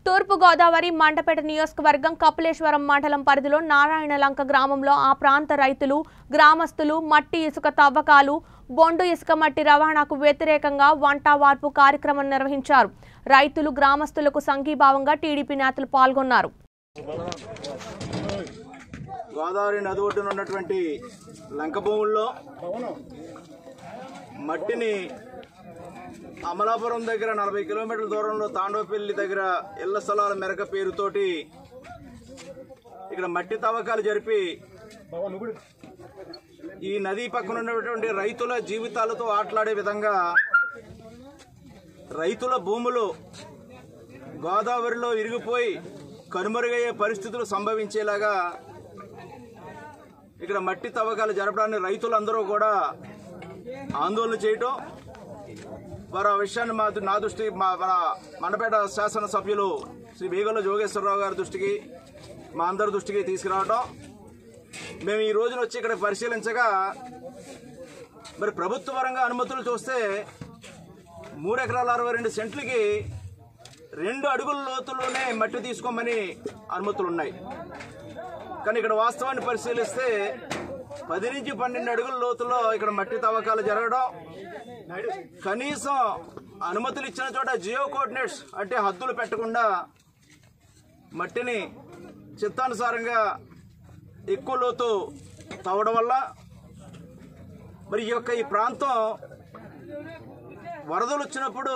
తూర్పు గోదావరి మండపేట నియోజకవర్గం కపిలేశ్వరం మండలం పరిధిలో నారాయణలంక గ్రామంలో ఆ ప్రాంత రైతులు గ్రామస్తులు మట్టి ఇసుక తవ్వకాలు బొండు ఇసుక మట్టి రవాణాకు వ్యతిరేకంగా వంట వార్పు కార్యక్రమం నిర్వహించారు రైతులు గ్రామస్తులకు సంఘీభావంగా టీడీపీ నేతలు పాల్గొన్నారు గోదావరి నది ఒడ్డున ఉన్నటువంటి లంక భూముల్లో మట్టిని అమలాపురం దగ్గర నలభై కిలోమీటర్ల దూరంలో తాండవపల్లి దగ్గర ఇళ్ల స్థలాల మెరక పేరుతోటి ఇక్కడ మట్టి తవ్వకాలు జరిపి ఈ నది పక్కన ఉన్నటువంటి రైతుల జీవితాలతో ఆటలాడే విధంగా రైతుల భూములు గోదావరిలో ఇరిగిపోయి కనుమరుగయ్యే పరిస్థితులు సంభవించేలాగా ఇక్కడ మట్టి తవ్వకాలు జరపడాన్ని రైతులందరూ కూడా ఆందోళన చేయటం వారు ఆ విషయాన్ని మా నా దృష్టికి మా మన మండపేట శాసనసభ్యులు శ్రీ బీగల జోగేశ్వరరావు గారి దృష్టికి మా అందరి దృష్టికి తీసుకురావడం మేము ఈ రోజున వచ్చి ఇక్కడ పరిశీలించగా మరి ప్రభుత్వ పరంగా అనుమతులు చూస్తే మూడు ఎకరాల అరవై రెండు సెంట్లకి రెండు అడుగుల లోతులోనే మట్టి తీసుకోమని అనుమతులు ఉన్నాయి కానీ ఇక్కడ వాస్తవాన్ని పరిశీలిస్తే పది నుంచి పన్నెండు అడుగుల లోతులో ఇక్కడ మట్టి తవ్వకాలు జరగడం కనీసం అనుమతులు ఇచ్చిన చోట జియో కోఆర్డినేట్స్ అంటే హద్దులు పెట్టకుండా మట్టిని చిత్తానుసారంగా ఎక్కువ లోతు తవ్వడం వల్ల మరి ఈ యొక్క ఈ ప్రాంతం వరదలు వచ్చినప్పుడు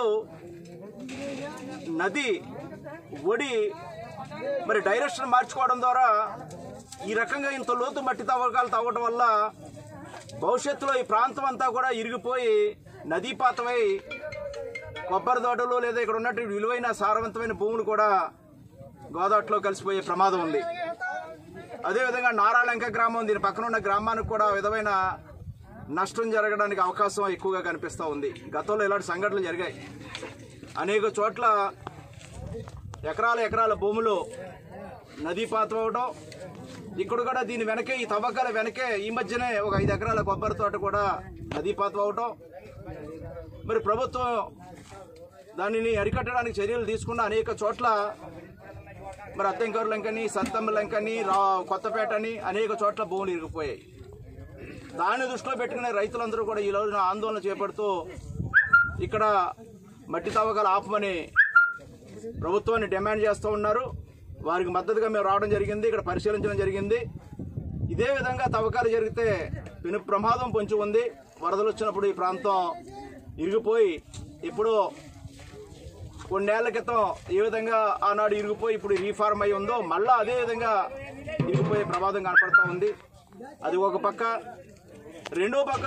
నది ఒడి మరి డైరెక్షన్ మార్చుకోవడం ద్వారా ఈ రకంగా ఇంత లోతు మట్టి తవ్వకాలు తవ్వడం వల్ల భవిష్యత్తులో ఈ ప్రాంతం అంతా కూడా ఇరిగిపోయి నదీపాతమై కొబ్బరి తోటలు లేదా ఇక్కడ ఉన్నటువంటి విలువైన సారవంతమైన భూములు కూడా గోదావరిలో కలిసిపోయే ప్రమాదం ఉంది అదేవిధంగా నారాలంక గ్రామం దీని పక్కన ఉన్న గ్రామానికి కూడా ఆ విధమైన నష్టం జరగడానికి అవకాశం ఎక్కువగా కనిపిస్తూ ఉంది గతంలో ఇలాంటి సంఘటనలు జరిగాయి అనేక చోట్ల ఎకరాల ఎకరాల భూములు నదీపాతం అవడం ఇక్కడ కూడా దీని వెనకే ఈ తవ్వకాల వెనకే ఈ మధ్యనే ఒక ఐదు ఎకరాల కొబ్బరి తోట కూడా నదీపాతం అవడం మరి ప్రభుత్వం దానిని అరికట్టడానికి చర్యలు తీసుకున్న అనేక చోట్ల మరి అత్తంకూరు లంకని సత్తమ్మ లంకని రా కొత్తపేటని అనేక చోట్ల భూములు ఇరిగిపోయాయి దాన్ని దృష్టిలో పెట్టుకునే రైతులందరూ కూడా ఈ రోజున ఆందోళన చేపడుతూ ఇక్కడ మట్టి తవ్వకాలు ఆపమని ప్రభుత్వాన్ని డిమాండ్ చేస్తూ ఉన్నారు వారికి మద్దతుగా మేము రావడం జరిగింది ఇక్కడ పరిశీలించడం జరిగింది ఇదే విధంగా తవ్వకాలు జరిగితే పెను ప్రమాదం పొంచి ఉంది వరదలు వచ్చినప్పుడు ఈ ప్రాంతం ఇరిగిపోయి ఇప్పుడు కొన్నేళ్ల క్రితం ఏ విధంగా ఆనాడు ఇరిగిపోయి ఇప్పుడు రీఫార్మ్ అయి ఉందో మళ్ళా అదే విధంగా ఇరిగిపోయే ప్రమాదం కనపడతా ఉంది అది ఒక పక్క రెండో పక్క